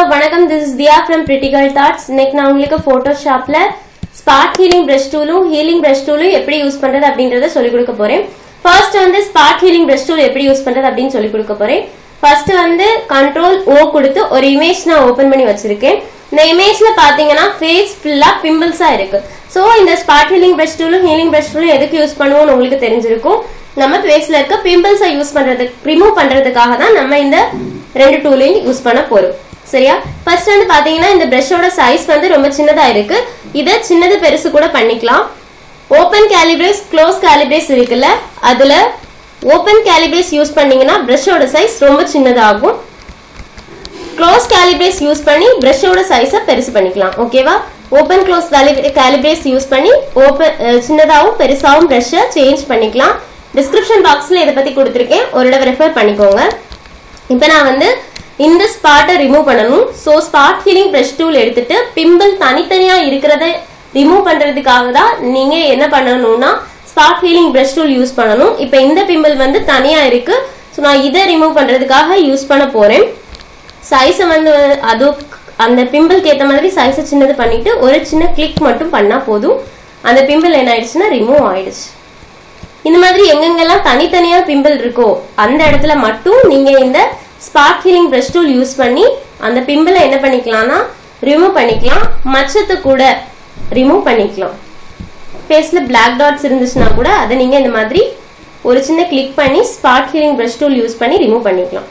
வணக்கம் this is Diya from பிரிட்டிகல் thoughts இன்னைக்கு நான் உங்களுக்கு போட்டோஷாப்ல ஸ்பாட் ஹீலிங் பிரஷ் டூலும் ஹீலிங் பிரஷ் டூலும் எப்படி யூஸ் பண்றது அப்படின்றத சொல்லிக் கொடுக்க போறேன் ஃபர்ஸ்ட் வந்து ஸ்பாட் ஹீலிங் பிரஷ் டூல் எப்படி யூஸ் பண்றது அப்படின்னு சொல்லிக் கொடுக்க போறேன் ஃபர்ஸ்ட் வந்து கண்ட்ரோல் ஓ கொடுத்து ஒரு இமேஜ் நான் ஓபன் பண்ணி வச்சிருக்கேன் இந்த இமேஜ்ல பாத்தீங்கன்னா ஃபேஸ் ஃபுல்லா பிம்பிள்ஸா இருக்கு சோ இந்த ஸ்பாட் ஹீலிங் பிரஷ் டூலும் ஹீலிங் பிரஷ் டூலும் எதுக்கு யூஸ் பண்ணுவோம்னு உங்களுக்கு தெரிஞ்சிருக்கும் நம்ம ஃபேஸ்ல இருக்க பிம்பிள்ஸை யூஸ் பண்றதுக்கு ரிமூவ் பண்றதுக்காக தான் நம்ம இந்த ரெண்டு டூலையும் யூஸ் பண்ண போறோம் சரியா ஃபர்ஸ்ட் வந்து பாத்தீங்கன்னா இந்த பிரஷோட சைஸ் வந்து ரொம்ப சின்னதா இருக்கு இதை சின்னது பெருசு கூட பண்ணிக்கலாம் ஓப்பன் கேலிபிரேஸ் க்ளோஸ் கேலிபிரேஸ் இருக்குல்ல அதுல ஓப்பன் கேலிபிரேஸ் யூஸ் பண்ணீங்கன்னா பிரஷோட சைஸ் ரொம்ப சின்னதாகும் க்ளோஸ் கேலிபிரேஸ் யூஸ் பண்ணி பிரஷோட சைஸை பெருசு பண்ணிக்கலாம் ஓகேவா ஓப்பன் க்ளோஸ் கேலிபிரேஸ் யூஸ் பண்ணி ஓப்பன் சின்னதாகவும் பெருசாகவும் பிரஷை சேஞ்ச் பண்ணிக்கலாம் டிஸ்கிரிப்ஷன் பாக்ஸ்ல இதை பத்தி கொடுத்துருக்கேன் ஒரு தடவை ரெஃபர் பண்ணிக்கோங்க இப்போ நான் வந்து இந்த ஸ்பாட்டை ரிமூவ் பண்ணணும் so spot healing brush tool எடுத்துட்டு பிம்பிள் தனித்தனியா இருக்கிறத ரிமூவ் பண்றதுக்காக தான் நீங்க என்ன பண்ணணும்னா spot healing brush tool use பண்ணணும் இப்போ இந்த பிம்பிள் வந்து தனியா இருக்கு ஸோ நான் இதை ரிமூவ் பண்றதுக்காக யூஸ் பண்ண போறேன் சைஸை வந்து அது அந்த பிம்பிள்க்கு ஏற்ற மாதிரி சைஸை சின்னது பண்ணிட்டு ஒரு சின்ன கிளிக் மட்டும் பண்ணா போதும் அந்த பிம்பிள் என்ன ஆயிடுச்சுன்னா ரிமூவ் ஆயிடுச்சு இந்த மாதிரி எங்கெங்கெல்லாம் தனித்தனியா பிம்பிள் இருக்கோ அந்த இடத்துல மட்டும் நீங்க இந்த spot healing brush tool use பண்ணி அந்த பிம்பிளை என்ன பண்ணிக்கலாம்னா ரிமூவ் பண்ணிக்கலாம் மச்சத்தை கூட ரிமூவ் பண்ணிக்கலாம் ஃபேஸ்ல பிளாக் டாட்ஸ் இருந்துச்சுன்னா கூட அதை நீங்க இந்த மாதிரி ஒரு சின்ன கிளிக் பண்ணி spot healing brush tool use பண்ணி ரிமூவ் பண்ணிக்கலாம்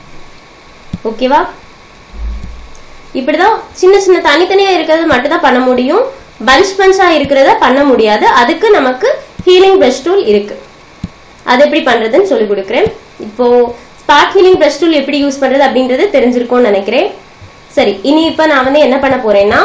ஓகேவா இப்படிதான் சின்ன சின்ன தனித்தனியா இருக்கிறத மட்டும் தான் பண்ண முடியும் பஞ்ச் பஞ்சா இருக்கிறத பண்ண முடியாது அதுக்கு நமக்கு ஹீலிங் பிரஷ் டூல் இருக்கு அது எப்படி பண்றதுன்னு சொல்லி கொடுக்குறேன் இப்போ ஸ்பாட் ஹீலிங் பிரஷ் டூல் எப்படி யூஸ் பண்றது அப்படின்றது தெரிஞ்சிருக்கும்னு நினைக்கிறேன் சரி இனி இப்போ நான் வந்து என்ன பண்ண போறேன்னா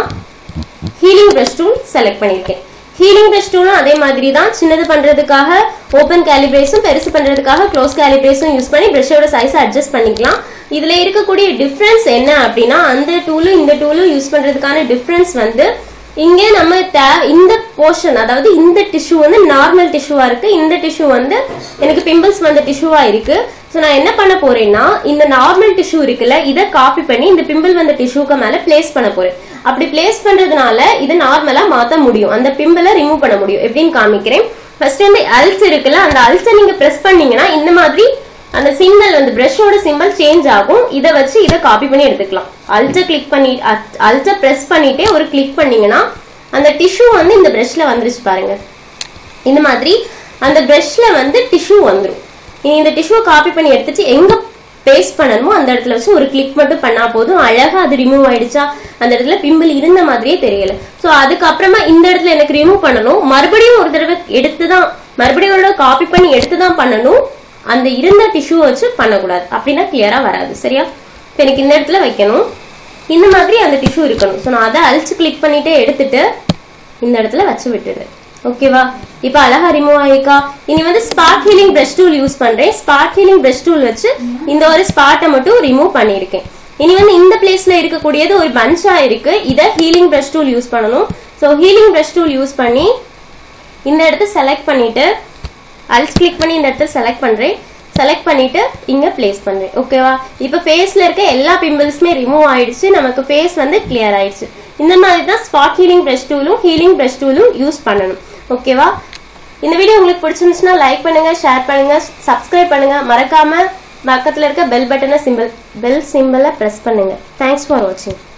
ஹீலிங் பிரஷ் டூல் செலக்ட் பண்ணியிருக்கேன் ஹீலிங் பிரஷ் டூலும் அதே மாதிரி தான் சின்னது பண்றதுக்காக ஓப்பன் கேலிபிரேஸும் பெருசு பண்றதுக்காக க்ளோஸ் கேலிபிரேஸும் யூஸ் பண்ணி பிரஷோட சைஸை அட்ஜஸ்ட் பண்ணிக்கலாம் இதுல இருக்கக்கூடிய டிஃப்ரென்ஸ் என்ன அப்படின்னா அந்த டூலும் இந்த டூலும் யூஸ் பண்றதுக்கான டிஃப்ரென்ஸ் வந்து இங்கே நம்ம இந்த போர்ஷன் அதாவது இந்த டிஷ்யூ வந்து நார்மல் டிஷ்யூவா இருக்கு இந்த டிஷ்யூ வந்து எனக்கு பிம்பிள்ஸ் வந்த டிஷ்யூவா இருக்கு ஸோ நான் என்ன பண்ண போறேன்னா இந்த நார்மல் டிஷ்யூ இருக்குல்ல இதை காப்பி பண்ணி இந்த பிம்பிள் வந்த டிஷ்யூக்கு மேல பிளேஸ் பண்ண போறேன் அப்படி பிளேஸ் பண்றதுனால இதை நார்மலா மாத்த முடியும் அந்த பிம்பிளை ரிமூவ் பண்ண முடியும் எப்படின்னு காமிக்கிறேன் ஃபர்ஸ்ட் வந்து அல்ஸ் இருக்குல்ல அந்த அல்ஸை நீங்க பிரஸ் பண்ணீங்கன்னா இந்த மாதிரி அந்த சிம்பிள் வந்து பிரஷோட சிம்பிள் சேஞ்ச் ஆகும் இதை வச்சு இதை காப்பி பண்ணி எடுத்துக்கலாம் அல்ட்ட கிளிக் பண்ணி அல்ட்ட பிரஸ் பண்ணிட்டே ஒரு கிளிக் பண்ணீங்கன்னா அந்த டிஷ்யூ வந்து இந்த பிரஷ்ல வந்துருச்சு பாருங்க இந்த மாதிரி அந்த பிரஷ்ல வந்து டிஷ்யூ வந்துடும் இனி இந்த டிஷ்யூ காப்பி பண்ணி எடுத்துட்டு எங்க பேஸ்ட் பண்ணணுமோ அந்த இடத்துல வச்சு ஒரு கிளிக் மட்டும் பண்ணா போதும் அழகா அது ரிமூவ் ஆயிடுச்சா அந்த இடத்துல பிம்பிள் இருந்த மாதிரியே தெரியல ஸோ அதுக்கப்புறமா இந்த இடத்துல எனக்கு ரிமூவ் பண்ணணும் மறுபடியும் ஒரு தடவை எடுத்து தான் மறுபடியும் காப்பி பண்ணி எடுத்து தான் பண்ணணும் அந்த இருந்த டிஷ்யூ வச்சு பண்ணக்கூடாது அப்படின்னா கிளியரா வராது சரியா இப்போ எனக்கு இந்த இடத்துல வைக்கணும் இந்த மாதிரி அந்த டிஷ்யூ இருக்கணும் ஸோ நான் அதை அழிச்சு கிளிக் பண்ணிட்டே எடுத்துட்டு இந்த இடத்துல வச்சு விட்டுடு ஓகேவா இப்போ அழகா ரிமூவ் ஆயிருக்கா இனி வந்து spot healing brush tool use பண்றேன் ஸ்பாட் ஹீலிங் பிரஷ் டூல் வச்சு இந்த ஒரு ஸ்பாட்டை மட்டும் ரிமூவ் பண்ணியிருக்கேன் இனி வந்து இந்த பிளேஸ்ல இருக்கக்கூடியது ஒரு பஞ்சா இருக்கு இதை ஹீலிங் பிரஷ் டூல் யூஸ் பண்ணணும் so healing brush tool use பண்ணி இந்த இடத்த செலக்ட் பண்ணிட்டு அல்ஸ் கிளிக் பண்ணி இந்த இடத்த செலக்ட் பண்றேன் செலக்ட் பண்ணிட்டு இங்க பிளேஸ் பண்றேன் ஓகேவா இப்போ ஃபேஸ்ல இருக்க எல்லா பிம்பிள்ஸுமே ரிமூவ் ஆயிடுச்சு நமக்கு ஃபேஸ் வந்து கிளியர் ஆயிடுச்சு இந்த மாதிரி தான் ஸ்பாட் ஹீலிங் பிரஷ் டூலும் ஹீலிங் பிரஷ் டூலும் யூஸ் பண்ணணும் ஓகேவா இந்த வீடியோ உங்களுக்கு பிடிச்சிருந்துச்சுன்னா லைக் பண்ணுங்க ஷேர் பண்ணுங்க சப்ஸ்கிரைப் பண்ணுங்க மறக்காம பக்கத்துல இருக்க பெல் பட்டனை சிம்பிள் பெல் சிம்பிளை ப்ரெஸ் பண்ணுங்க தேங்க்ஸ் ஃபார் வாட்சிங்